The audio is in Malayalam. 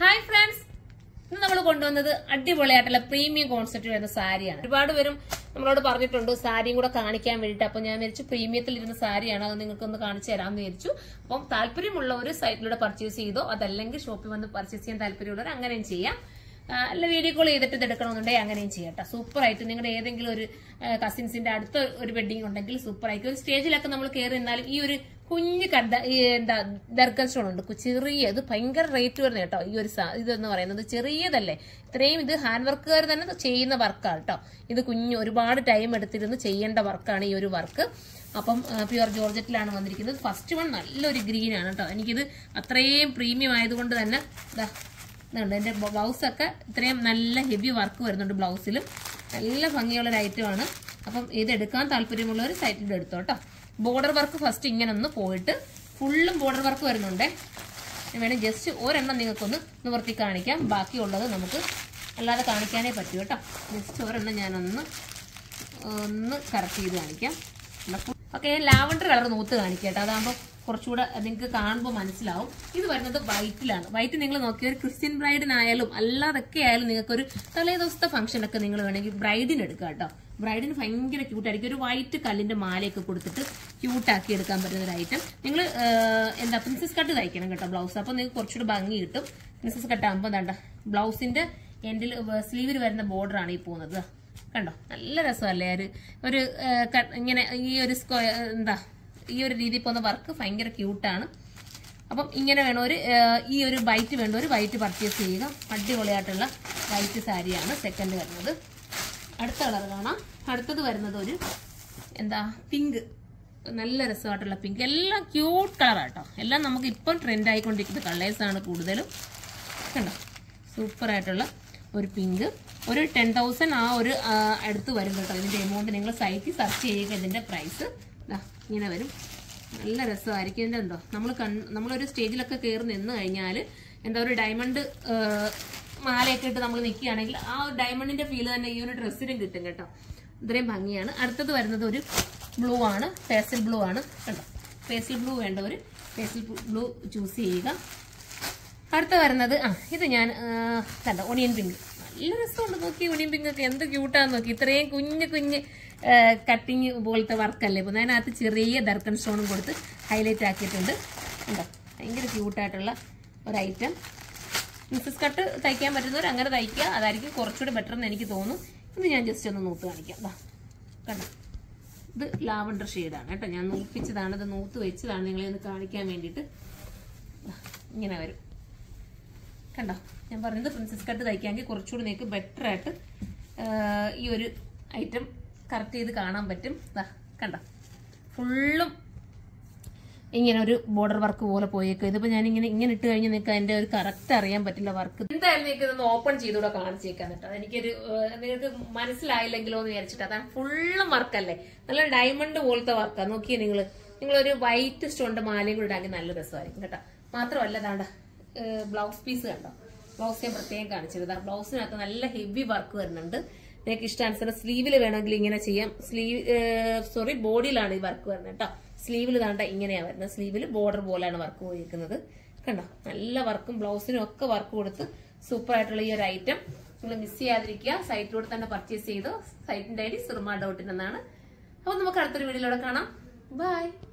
ഹായ് ഫ്രണ്ട്സ് ഇന്ന് നമ്മൾ കൊണ്ടുവന്നത് അടിപൊളിയായിട്ടുള്ള പ്രീമിയം കോൺസെപ്റ്റ് വരുന്ന സാരിയാണ് ഒരുപാട് പേരും നമ്മളോട് പറഞ്ഞിട്ടുണ്ട് സാരിയും കൂടെ കാണിക്കാൻ വേണ്ടിയിട്ട് അപ്പൊ ഞാൻ വിചാരിച്ചു പ്രീമിയത്തിൽ ഇരുന്ന സാരിയാണ് അത് നിങ്ങൾക്ക് ഒന്ന് കാണിച്ചു തരാമെന്ന് വിചാരിച്ചു അപ്പം താല്പര്യമുള്ള ഒരു സൈറ്റിലൂടെ പർച്ചേസ് ചെയ്തോ അതല്ലെങ്കിൽ ഷോപ്പിൽ വന്ന് പർച്ചേസ് ചെയ്യാൻ താല്പര്യമുള്ളവർ അങ്ങനെയും ചെയ്യാം ആ, അല്ല വീഡിയോ കോൾ ചെയ്തിട്ട് ഇത് എടുക്കണമെന്നുണ്ടെങ്കിൽ അങ്ങനെയും ചെയ്യാം കേട്ടോ സൂപ്പർ ആയിട്ട് നിങ്ങളുടെ ഏതെങ്കിലും ഒരു കസിൻസിന്റെ അടുത്ത ഒരു വെഡിങ് ഉണ്ടെങ്കിൽ സൂപ്പർ ആയിട്ട് ഒരു സ്റ്റേജിലൊക്കെ നമ്മൾ കയറി നിന്നാലും ഈ ഒരു കുഞ്ഞു കണ്ട ഈ എന്താ ദർഗൻ സ്റ്റോൺ ഉണ്ട് കു- ചെറിയ ഇത് ഭയങ്കര റേറ്റ് വരുന്നത് കേട്ടോ ഈ ഒരു സാ- ഇതെന്ന് പറയുന്നത് ചെറിയതല്ലേ ഇത്രയും ഇത് ഹാൻഡ് വർക്കുകാർ തന്നെ ചെയ്യുന്ന വർക്കാണ് കേട്ടോ ഇത് കുഞ്ഞു ഒരുപാട് ടൈം എടുത്തിരുന്ന് ചെയ്യേണ്ട വർക്കാണ് ഈ ഒരു വർക്ക് അപ്പം പ്യുവർ ജോർജറ്റിലാണ് വന്നിരിക്കുന്നത് ഫസ്റ്റ് വൺ നല്ലൊരു ഗ്രീൻ ആണ് കേട്ടോ എനിക്കിത് അത്രയും പ്രീമിയം ആയതുകൊണ്ട് തന്നെ ഇതാ ഇതുണ്ട് എൻ്റെ ബ്ലൗസൊക്കെ ഇത്രയും നല്ല ഹെവി വർക്ക് വരുന്നുണ്ട് ബ്ലൗസിലും നല്ല ഭംഗിയുള്ള ഒരു ഐറ്റമാണ് അപ്പം ഇത് എടുക്കാൻ താല്പര്യമുള്ളവർ സൈറ്റിൽ എടുത്തോ കേട്ടോ ബോർഡർ വർക്ക് ഫസ്റ്റ് ഇങ്ങനെ ഒന്ന് പോയിട്ട് ഫുള്ളും ബോർഡർ വർക്ക് വരുന്നുണ്ട് ഞാൻ വേണേൽ ജസ്റ്റ് ഒരെണ്ണം നിങ്ങൾക്കൊന്ന് നിവർത്തി കാണിക്കാം ബാക്കിയുള്ളത് നമുക്ക് അല്ലാതെ കാണിക്കാനേ പറ്റൂ കേട്ടോ ജസ്റ്റ് ഒരെണ്ണം ഞാനൊന്ന് ഒന്ന് കറക്റ്റ് ചെയ്ത് കാണിക്കാം ഓക്കെ ഞാൻ ലാവണ്ടർ കളർ നൂത്ത് കാണിക്കാം കേട്ടോ അതാകുമ്പോൾ കുറച്ചുകൂടെ നിങ്ങൾക്ക് കാണുമ്പോൾ മനസ്സിലാവും ഇത് വരുന്നത് വൈറ്റിലാണ് വൈറ്റ് നിങ്ങൾ നോക്കിയ ഒരു ക്രിസ്ത്യൻ ബ്രൈഡിനായാലും അല്ലാതൊക്കെ ആയാലും നിങ്ങൾക്കൊരു തലേ ദിവസത്തെ ഫംഗ്ഷനൊക്കെ നിങ്ങൾ വേണമെങ്കിൽ ബ്രൈഡിന് എടുക്കാം കേട്ടോ ബ്രൈഡിന് ഭയങ്കര ക്യൂട്ടായിരിക്കും ഒരു വൈറ്റ് കല്ലിന്റെ മാലയൊക്കെ കൊടുത്തിട്ട് ക്യൂട്ടാക്കി എടുക്കാൻ പറ്റുന്ന ഒരു ഐറ്റം നിങ്ങൾ എന്താ പ്രിൻസസ് കട്ട് തയ്ക്കണം കേട്ടോ ബ്ലൗസ് അപ്പോൾ നിങ്ങൾക്ക് കുറച്ചുകൂടെ ഭംഗി കിട്ടും പ്രിൻസസ് കട്ട് ആകുമ്പോൾ എന്താ ബ്ലൗസിന്റെ എൻഡിൽ സ്ലീവിൽ വരുന്ന ബോർഡർ ആണ് ഈ പോകുന്നത് കണ്ടോ നല്ല രസമല്ലേ ഒരു ഒരു ആ, ക- ഇങ്ങനെ ഈ ഒരു സ്ക്വയർ എന്താ ഈ ഒരു രീതിയിൽ പോകുന്ന വർക്ക് ഭയങ്കര ക്യൂട്ടാണ് അപ്പം ഇങ്ങനെ വേണം ഒരു ആ, ഈ ഒരു വൈറ്റ് വേണ്ട ഒരു വൈറ്റ് പർച്ചേസ് ചെയ്യുക അടിപൊളിയായിട്ടുള്ള വൈറ്റ് സാരിയാണ് സെക്കൻഡ് വരുന്നത് അടുത്ത കളർ കാണാം അടുത്തത് വരുന്നത് ഒരു എന്താ പിങ്ക് നല്ല രസമായിട്ടുള്ള പിങ്ക് എല്ലാം ക്യൂട്ട് കളറാട്ടോ എല്ലാം നമുക്ക് ഇപ്പം ട്രെൻഡ് ആയിക്കൊണ്ടിരിക്കുന്ന കളേഴ്സാണ് കൂടുതലും കണ്ടോ സൂപ്പർ ആയിട്ടുള്ള ഒരു പിങ്ക് ഒരു ടെൻ തൗസൻഡ് ആ ഒരു ആ, അടുത്ത് വരും കേട്ടോ ഇതിന്റെ എമൗണ്ട് നിങ്ങൾ സൈറ്റിൽ സെർച്ച് ചെയ്യുക ഇതിന്റെ പ്രൈസ് ഇങ്ങനെ വരും നല്ല രസമായിരിക്കും ഇതിന്റെ എന്തോ നമ്മൾ നമ്മളൊരു സ്റ്റേജിലൊക്കെ കയറി നിന്ന് കഴിഞ്ഞാൽ എന്താ ഒരു ഡയമണ്ട് മാലയൊക്കെ ഇട്ട് നമ്മൾ നിൽക്കുകയാണെങ്കിൽ ആ ഒരു ഡയമണ്ടിന്റെ ഫീൽ തന്നെ ഈ ഒരു ഡ്രസ്സിനും കിട്ടും കേട്ടോ ഇത്രയും ഭംഗിയാണ് അടുത്തത് വരുന്നത് ഒരു ബ്ലൂ ആണ് പേസൽ ബ്ലൂ ആണ് കണ്ടോ പേസൽ ബ്ലൂ വേണ്ടവർ പേസൽ ബ്ലൂ ചൂസ് ചെയ്യുക അടുത്ത വരുന്നത് ആ ഇത് ഞാൻ ആ, കണ്ടോ ഒണിയൻ പിങ്ക് നല്ല രസമുണ്ട് നോക്കി ഒണിയൻ പിങ്ക് ഒക്കെ എന്ത് ക്യൂട്ടാന്ന് നോക്കി ഇത്രയും കുഞ്ഞ് കുഞ്ഞ് കട്ടിങ് പോലത്തെ വർക്കല്ലേ ഇപ്പം അതിനകത്ത് ചെറിയ ദർക്കൺ സ്റ്റോണും കൊടുത്ത് ഹൈലൈറ്റ് ആക്കിയിട്ടുണ്ട് കണ്ടോ ഭയങ്കര ക്യൂട്ടായിട്ടുള്ള ഒരു ഐറ്റം മിസ്സസ് കട്ട് തയ്ക്കാൻ പറ്റുന്നവർ അങ്ങനെ തയ്ക്കുക അതായിരിക്കും കുറച്ചുകൂടി ബെറ്റർ എന്ന് എനിക്ക് തോന്നുന്നു ഇത് ഞാൻ ജസ്റ്റ് ഒന്ന് നൂത്ത് കാണിക്കാം ദാ കണ്ടോ ഇത് ലാവണ്ടർ ഷെയ്ഡാണ് കേട്ടോ ഞാൻ നൂപ്പിച്ചതാണ് ഇത് നൂത്ത് വെച്ചതാണ് നിങ്ങളെ ഒന്ന് കാണിക്കാൻ വേണ്ടിയിട്ട് ദാ, ഇങ്ങനെ വരും കണ്ടോ ഞാൻ പറഞ്ഞത് പ്രിൻസസ് കട്ട് തയ്ക്കാമെങ്കിൽ കുറച്ചുകൂടി നിങ്ങൾക്ക് ബെറ്റർ ആയിട്ട് ആ, ഈ ഒരു ഐറ്റം കറക്റ്റ് ചെയ്ത് കാണാൻ പറ്റും ദാ കണ്ടോ ഫുള്ളും ഇങ്ങനെ ഒരു ബോർഡർ വർക്ക് പോലെ പോയേക്കും ഇതിപ്പോ ഞാൻ ഇങ്ങനെ ഇങ്ങനെ ഇട്ട് കഴിഞ്ഞാൽ നിങ്ങൾക്ക് അതിന്റെ ഒരു കറക്റ്റ് അറിയാൻ പറ്റില്ല വർക്ക് എന്തായാലും നിങ്ങൾക്ക് ഇതൊന്ന് ഓപ്പൺ ചെയ്തുകൂടെ കാണിച്ചേക്കാൻ കേട്ടോ എനിക്കൊരു ഏഹ്, നിങ്ങൾക്ക് മനസ്സിലായില്ലെങ്കിലോ എന്ന് വിചാരിച്ചിട്ട് അതാണ് ഫുള്ളും വർക്കല്ലേ നല്ല ഡയമണ്ട് പോലത്തെ വർക്കാണ് നോക്കിയേ നിങ്ങൾ നിങ്ങളൊരു വൈറ്റ് സ്റ്റോണിന്റെ മാലയും കൂടെ ഇടാമെങ്കിൽ നല്ല രസമായിരിക്കും കേട്ടോ മാത്രമല്ല ദാണ്ട ബ്ലൗസ് പീസ് കണ്ടോ ബ്ലൗസ് ഞാൻ പ്രത്യേകം കാണിച്ചിരുന്നു ബ്ലൗസിനകത്ത് നല്ല ഹെവി വർക്ക് വരുന്നുണ്ട് നിങ്ങൾക്ക് ഇഷ്ടാനുസരണം സ്ലീവിൽ വേണമെങ്കിൽ ഇങ്ങനെ ചെയ്യാം സ്ലീവ് സോറി ബോഡിയിലാണ് ഈ വർക്ക് വരുന്നത് കേട്ടോ സ്ലീവിൽ താണ്ട ഇങ്ങനെയാ വരുന്നത് സ്ലീവിൽ ബോർഡർ പോലെയാണ് വർക്ക് പോയിരിക്കുന്നത് കണ്ടോ നല്ല വർക്കും ബ്ലൗസിനും ഒക്കെ വർക്ക് കൊടുത്ത് സൂപ്പർ ആയിട്ടുള്ള ഈ ഒരു ഐറ്റം നിങ്ങൾ മിസ് ചെയ്യാതിരിക്കുക സൈറ്റിലൂടെ തന്നെ പർച്ചേസ് ചെയ്തു സൈറ്റിന്റെ ഐ ഡി സിർമ ഡോട്ട് ഇൻ എന്നാണ് അപ്പൊ നമുക്ക് അടുത്തൊരു വീഡിയോയിലൂടെ കാണാം ബൈ